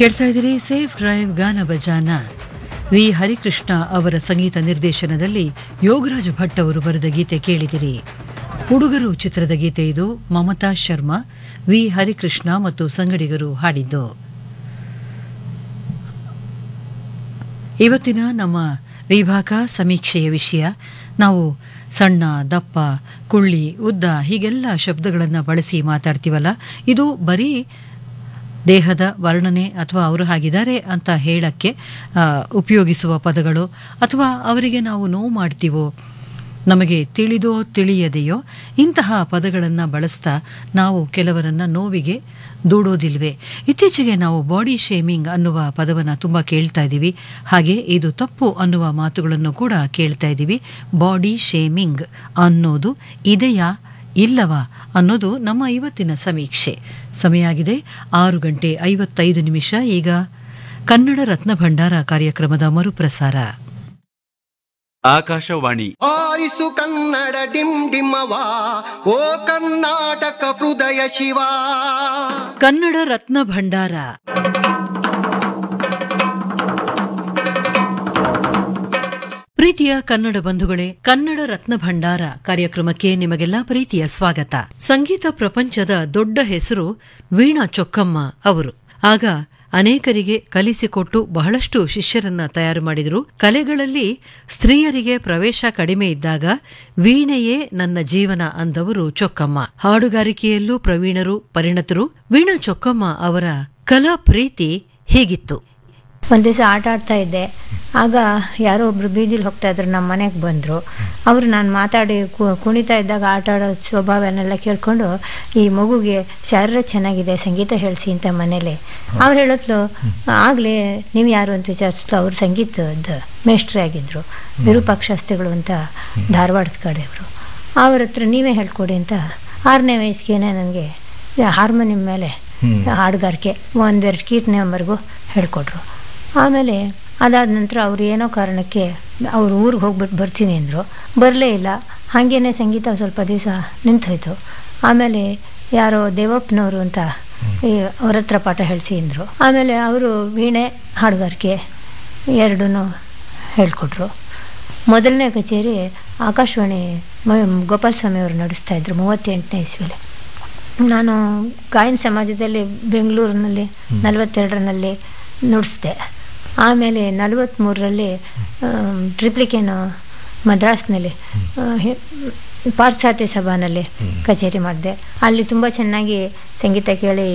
ಕೇಳ್ತಾ ಇದ್ದೀರಿ safe drive ಗಾನ ಬಜಾನ ವಿ ಹರಿಕೃಷ್ಣ ಅವರ ಸಂಗೀತ ನಿರ್ದೇಶನದಲ್ಲಿ ಯೋಗರಾಜ್ ಭಟ್ ಅವರು ಬರೆದ ಗೀತೆ ಕೇಳಿದಿರಿ ಹುಡುಗರು ಚಿತ್ರದ ಗೀತೆ ಇದು ಮಮತಾ ಶರ್ಮಾ ವಿ ಹರಿಕೃಷ್ಣ ಮತ್ತು ಸಂಗಡಿಗರು ಹಾಡಿದ್ದು ಇವತ್ತಿನ ನಮ್ಮ ವಿಭಾಗ ಸಮೀಕ್ಷೆಯ ವಿಷಯ ನಾವು ಸಣ್ಣ ದಪ್ಪ ಕುಳ್ಳಿ ಉದ್ದ ಹೀಗೆಲ್ಲ ಶಬ್ದಗಳನ್ನು ಬಳಸಿ ಮಾತಾಡ್ತೀವಲ್ಲ ಇದು ಬರೀ ದೇಹದ ವರ್ಣನೆ ಅಥವಾ ಅವರು ಹಾಗಿದ್ದಾರೆ ಅಂತ ಹೇಳಕ್ಕೆ ಆ, ಉಪಯೋಗಿಸುವ ಪದಗಳು ಅಥವಾ ಅವರಿಗೆ ನಾವು ನೋವು ಮಾಡ್ತೀವೋ ನಮಗೆ ತಿಳಿದೋ ತಿಳಿಯದೆಯೋ ಇಂತಹ ಪದಗಳನ್ನು ಬಳಸ್ತಾ ನಾವು ಕೆಲವರನ್ನ ನೋವಿಗೆ ದೂಡೋದಿಲ್ವೇ ಇತ್ತೀಚೆಗೆ ನಾವು ಬಾಡಿ ಶೇಮಿಂಗ್ ಅನ್ನುವ ಪದವನ್ನು ತುಂಬ ಕೇಳ್ತಾ ಇದ್ದೀವಿ ಹಾಗೆ ಇದು ತಪ್ಪು ಅನ್ನುವ ಮಾತುಗಳನ್ನು ಕೂಡ ಕೇಳ್ತಾ ಇದ್ದೀವಿ ಬಾಡಿ ಶೇಮಿಂಗ್ ಅನ್ನೋದು ಇದೆಯಾ ಇಲ್ಲವಾ ಅನ್ನೋದು ನಮ್ಮ ಇವತ್ತಿನ ಸಮೀಕ್ಷೆ ಸಮಯ ಆಗಿದೆ ಆರು ಗಂಟೆ ಐವತ್ತೈದು ನಿಮಿಷ ಈಗ ಕನ್ನಡ ರತ್ನ ಭಂಡಾರ ಕಾರ್ಯಕ್ರಮದ ಮರುಪ್ರಸಾರ ಆಕಾಶವಾಣಿ ಆರಿಸು ಕನ್ನಡ ಡಿಮ್ ಡಿಮ್ಮವ ಓ ಕರ್ನಾಟಕ ಹೃದಯ ಶಿವ ಕನ್ನಡ ರತ್ನ ಭಂಡಾರ ಪ್ರೀತಿಯ ಕನ್ನಡ ಬಂಧುಗಳೇ ಕನ್ನಡ ರತ್ನ ಭಂಡಾರ ಕಾರ್ಯಕ್ರಮಕ್ಕೆ ನಿಮಗೆಲ್ಲ ಪ್ರೀತಿಯ ಸ್ವಾಗತ ಸಂಗೀತ ಪ್ರಪಂಚದ ದೊಡ್ಡ ಹೆಸರು ವೀಣಾ ಚೊಕ್ಕಮ್ಮ ಅವರು ಆಗ ಅನೇಕರಿಗೆ ಕಲಿಸಿಕೊಟ್ಟು ಬಹಳಷ್ಟು ಶಿಷ್ಯರನ್ನ ತಯಾರು ಮಾಡಿದರು ಕಲೆಗಳಲ್ಲಿ ಸ್ತ್ರೀಯರಿಗೆ ಪ್ರವೇಶ ಕಡಿಮೆ ಇದ್ದಾಗ ವೀಣೆಯೇ ನನ್ನ ಜೀವನ ಅಂದವರು ಚೊಕ್ಕಮ್ಮ ಹಾಡುಗಾರಿಕೆಯಲ್ಲೂ ಪ್ರವೀಣರು ಪರಿಣತರು ವೀಣಾ ಚೊಕ್ಕಮ್ಮ ಅವರ ಕಲಾ ಪ್ರೀತಿ ಹೀಗಿತ್ತು ಒಂದು ದಿವಸ ಆಟ ಆಡ್ತಾ ಇದ್ದೆ ಆಗ ಯಾರೋ ಒಬ್ರು ಬೀದಿಲಿ ಹೋಗ್ತಾ ಇದ್ರು ನಮ್ಮ ಮನೆಗೆ ಬಂದರು ಅವರು ನಾನು ಮಾತಾಡಿ ಕು- ಕುಣಿತಾ ಇದ್ದಾಗ ಆಟ ಆಡೋ ಸ್ವಭಾವನೆಲ್ಲ ಕೇಳ್ಕೊಂಡು ಈ ಮಗುಗೆ ಶಾರೀರ ಚೆನ್ನಾಗಿದೆ ಸಂಗೀತ ಹೇಳಿಸಿ ಅಂತ ಮನೇಲಿ ಅವ್ರು ಹೇಳಿದ್ಲು ಆಗಲೇ ನೀವು ಯಾರು ಅಂತ ವಿಚಾರಿಸ್ತು ಅವ್ರು ಸಂಗೀತದ ಮೇಷ್ಟ್ರೇ ಆಗಿದ್ದರು ವಿರೂಪಾಕ್ಷಾಸ್ತ್ರಿಗಳು ಅಂತ ಧಾರವಾಡದ ಕಡೆಯವರು ಅವ್ರ ಹತ್ರ ನೀವೇ ಹೇಳ್ಕೊಡಿ ಅಂತ ಆರನೇ ವಯಸ್ಸಿಗೆ ನನಗೆ ಹಾರ್ಮೋನಿಯಂ ಮೇಲೆ ಹಾಡುಗಾರಿಕೆ ಒಂದೆರಡು ಕೀರ್ತನೆವರೆಗೂ ಹೇಳ್ಕೊಟ್ರು ಆಮೇಲೆ ಅದಾದ ನಂತರ ಅವ್ರು ಏನೋ ಕಾರಣಕ್ಕೆ ಅವ್ರ ಊರಿಗೆ ಹೋಗ್ಬಿಟ್ಟು ಬರ್ತೀನಿ ಅಂದರು ಬರಲೇ ಇಲ್ಲ ಹಾಗೇನೆ ಸಂಗೀತ ಸ್ವಲ್ಪ ದಿವಸ ನಿಂತೋಯ್ತು ಆಮೇಲೆ ಯಾರೋ ದೇವಪ್ಪನವರು ಅಂತ ಈ ಅವ್ರ ಹತ್ರ ಪಾಠ ಹೇಳಿಸಿ ಅಂದರು ಆಮೇಲೆ ಅವರು ವೀಣೆ ಹಾಡುಗಾರಿಕೆ ಎರಡೂ ಹೇಳ್ಕೊಟ್ರು ಮೊದಲನೇ ಕಚೇರಿ ಆಕಾಶವಾಣಿ ಮ- ಗೋಪಾಲ ಸ್ವಾಮಿ ಅವರು ನಡೆಸ್ತಾ ಇದ್ರು ಮೂವತ್ತೆಂಟನೇ ಇಸ್ವಿಲಿ ನಾನು ಗಾಯನ ಸಮಾಜದಲ್ಲಿ ಬೆಂಗಳೂರಿನಲ್ಲಿ ನಲವತ್ತೆರಡರಲ್ಲಿ ನುಡಿಸ್ದೆ ಆಮೇಲೆ ನಲವತ್ತ್ಮೂರರಲ್ಲಿ ಟ್ರಿಪ್ಲಿಕೇನು ಮದ್ರಾಸ್ನಲ್ಲಿ ಆ, ಹೆ- ಪಾಶ್ಚಾತ್ಯ ಸಭಾನಲ್ಲಿ ಕಚೇರಿ ಮಾಡಿದೆ ಅಲ್ಲಿ ತುಂಬ ಚೆನ್ನಾಗಿ ಸಂಗೀತ ಕೇಳಿ